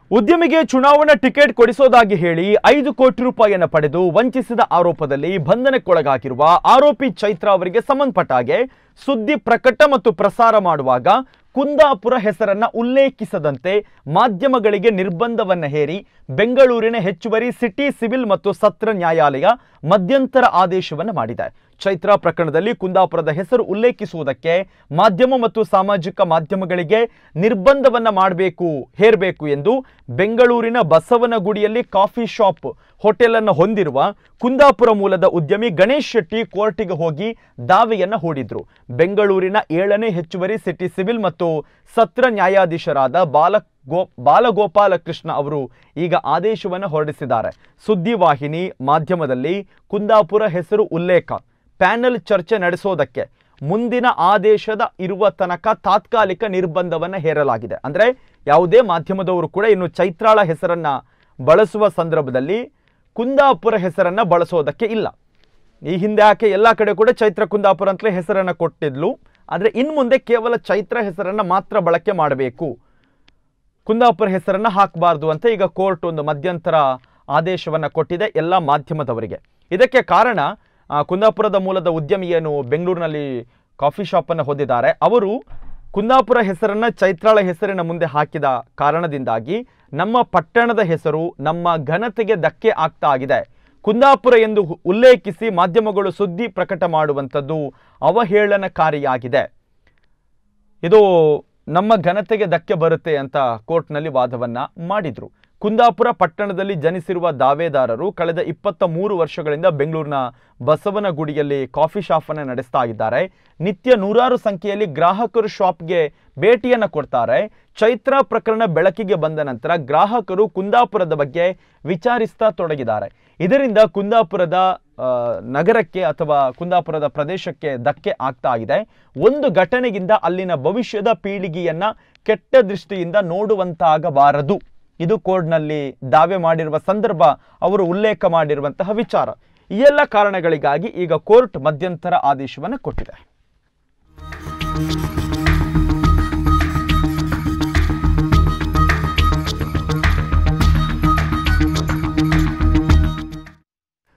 ಉದ್ಯಮಿಗೆ ಚುನಾವಣಾ ಟಿಕೆಟ್ ಕೊಡಿಸೋದಾಗಿ ಹೇಳಿ ಐದು ಕೋಟಿ ರೂಪಾಯಿಯನ್ನು ಪಡೆದು ವಂಚಿಸಿದ ಆರೋಪದಲ್ಲಿ ಬಂಧನಕ್ಕೊಳಗಾಗಿರುವ ಆರೋಪಿ ಚೈತ್ರ ಅವರಿಗೆ ಸಂಬಂಧಪಟ್ಟ ಹಾಗೆ ಸುದ್ದಿ ಪ್ರಕಟ ಮತ್ತು ಪ್ರಸಾರ ಮಾಡುವಾಗ ಕುಂದಾಪುರ ಹೆಸರನ್ನ ಉಲ್ಲೇಖಿಸದಂತೆ ಮಾಧ್ಯಮಗಳಿಗೆ ನಿರ್ಬಂಧವನ್ನ ಹೇರಿ ಬೆಂಗಳೂರಿನ ಹೆಚ್ಚುವರಿ ಸಿಟಿ ಸಿವಿಲ್ ಮತ್ತು ಸತ್ರ ನ್ಯಾಯಾಲಯ ಮಧ್ಯಂತರ ಆದೇಶವನ್ನು ಮಾಡಿದೆ ಚೈತ್ರ ಪ್ರಕರಣದಲ್ಲಿ ಕುಂದಾಪುರದ ಹೆಸರು ಉಲ್ಲೇಖಿಸುವುದಕ್ಕೆ ಮಾಧ್ಯಮ ಮತ್ತು ಸಾಮಾಜಿಕ ಮಾಧ್ಯಮಗಳಿಗೆ ನಿರ್ಬಂಧವನ್ನ ಮಾಡಬೇಕು ಹೇರಬೇಕು ಎಂದು ಬೆಂಗಳೂರಿನ ಬಸವನಗುಡಿಯಲ್ಲಿ ಕಾಫಿ ಶಾಪ್ ಹೋಟೆಲ್ ಅನ್ನು ಹೊಂದಿರುವ ಕುಂದಾಪುರ ಮೂಲದ ಉದ್ಯಮಿ ಗಣೇಶ್ ಶೆಟ್ಟಿ ಕೋರ್ಟಿಗೆ ಹೋಗಿ ದಾವೆಯನ್ನ ಹೂಡಿದ್ರು ಬೆಂಗಳೂರಿನ ಏಳನೇ ಹೆಚ್ಚುವರಿ ಸಿಟಿ ಸಿವಿಲ್ ಮತ್ತು ಸತ್ರ ನ್ಯಾಯಾಧೀಶರಾದ ಬಾಲ ಗೋ ಬಾಲಗೋಪಾಲಕೃಷ್ಣ ಅವರು ಈಗ ಆದೇಶವನ್ನು ಹೊರಡಿಸಿದ್ದಾರೆ ಸುದ್ದಿವಾಹಿನಿ ಮಾಧ್ಯಮದಲ್ಲಿ ಕುಂದಾಪುರ ಹೆಸರು ಉಲ್ಲೇಖ ಪ್ಯಾನೆಲ್ ಚರ್ಚೆ ನಡೆಸೋದಕ್ಕೆ ಮುಂದಿನ ಆದೇಶದ ಇರುವ ತನಕ ತಾತ್ಕಾಲಿಕ ನಿರ್ಬಂಧವನ್ನು ಹೇರಲಾಗಿದೆ ಅಂದರೆ ಯಾವುದೇ ಮಾಧ್ಯಮದವರು ಕೂಡ ಇನ್ನು ಚೈತ್ರಾಳ ಹೆಸರನ್ನ ಬಳಸುವ ಸಂದರ್ಭದಲ್ಲಿ ಕುಂದಾಪುರ ಹೆಸರನ್ನ ಬಳಸೋದಕ್ಕೆ ಇಲ್ಲ ಈ ಹಿಂದೆ ಆಕೆ ಎಲ್ಲ ಕಡೆ ಕೂಡ ಚೈತ್ರ ಕುಂದಾಪುರ ಅಂತಲೇ ಹೆಸರನ್ನು ಕೊಟ್ಟಿದ್ಲು ಆದರೆ ಇನ್ನು ಮುಂದೆ ಕೇವಲ ಚೈತ್ರ ಹೆಸರನ್ನು ಮಾತ್ರ ಬಳಕೆ ಮಾಡಬೇಕು ಕುಂದಾಪುರ ಹೆಸರನ್ನು ಹಾಕಬಾರ್ದು ಅಂತ ಈಗ ಕೋರ್ಟ್ ಒಂದು ಮಧ್ಯಂತರ ಆದೇಶವನ್ನು ಕೊಟ್ಟಿದೆ ಎಲ್ಲ ಮಾಧ್ಯಮದವರಿಗೆ ಇದಕ್ಕೆ ಕಾರಣ ಆ, ಕುಂದಾಪುರದ ಮೂಲದ ಉದ್ಯಮಿ ಏನು ಬೆಂಗಳೂರಿನಲ್ಲಿ ಕಾಫಿ ಶಾಪನ್ನು ಹೊಂದಿದ್ದಾರೆ ಅವರು ಕುಂದಾಪುರ ಹೆಸರನ್ನ ಚೈತ್ರಾಳ ಹೆಸರಿನ ಮುಂದೆ ಹಾಕಿದ ಕಾರಣದಿಂದಾಗಿ ನಮ್ಮ ಪಟ್ಟಣದ ಹೆಸರು ನಮ್ಮ ಘನತೆಗೆ ಧಕ್ಕೆ ಆಗ್ತಾ ಆಗಿದೆ ಕುಂದಾಪುರ ಎಂದು ಹು- ಉಲ್ಲೇಖಿಸಿ ಮಾಧ್ಯಮಗಳು ಸುದ್ದಿ ಪ್ರಕಟ ಮಾಡುವಂಥದ್ದು ಅವಹೇಳನಕಾರಿಯಾಗಿದೆ ಇದು ನಮ್ಮ ಘನತೆಗೆ ಧಕ್ಕೆ ಬರುತ್ತೆ ಅಂತ ಕೋರ್ಟ್ನಲ್ಲಿ ವಾದವನ್ನ ಮಾಡಿದ್ರು ಕುಂದಾಪುರ ಪಟ್ಟಣದಲ್ಲಿ ಜನಿಸಿರುವ ದಾವೇದಾರರು ಕಳೆದ ಇಪ್ಪತ್ತ ಮೂರು ವರ್ಷಗಳಿಂದ ಬೆಂಗಳೂರಿನ ಬಸವನಗುಡಿಯಲ್ಲಿ ಕಾಫಿ ಶಾಪನ್ನು ನಡೆಸ್ತಾ ಇದ್ದಾರೆ ನಿತ್ಯ ನೂರಾರು ಸಂಖ್ಯೆಯಲ್ಲಿ ಗ್ರಾಹಕರು ಶಾಪ್ಗೆ ಭೇಟಿಯನ್ನು ಕೊಡ್ತಾರೆ ಚೈತ್ರ ಪ್ರಕರಣ ಬೆಳಕಿಗೆ ಬಂದ ನಂತರ ಗ್ರಾಹಕರು ಕುಂದಾಪುರದ ಬಗ್ಗೆ ವಿಚಾರಿಸ್ತಾ ತೊಡಗಿದ್ದಾರೆ ಇದರಿಂದ ಕುಂದಾಪುರದ ಆ, ನಗರಕ್ಕೆ ಅಥವಾ ಕುಂದಾಪುರದ ಪ್ರದೇಶಕ್ಕೆ ಧಕ್ಕೆ ಆಗ್ತಾ ಇದೆ ಒಂದು ಘಟನೆಯಿಂದ ಅಲ್ಲಿನ ಭವಿಷ್ಯದ ಪೀಳಿಗೆಯನ್ನ ಕೆಟ್ಟ ದೃಷ್ಟಿಯಿಂದ ನೋಡುವಂತಾಗಬಾರದು ಇದು ಕೋರ್ಟ್ನಲ್ಲಿ ದಾವೆ ಮಾಡಿರುವ ಸಂದರ್ಭ ಅವರು ಉಲ್ಲೇಖ ಮಾಡಿರುವಂತಹ ವಿಚಾರ ಈ ಎಲ್ಲ ಕಾರಣಗಳಿಗಾಗಿ ಈಗ ಕೋರ್ಟ್ ಮಧ್ಯಂತರ ಆದೇಶವನ್ನು ಕೊಟ್ಟಿದೆ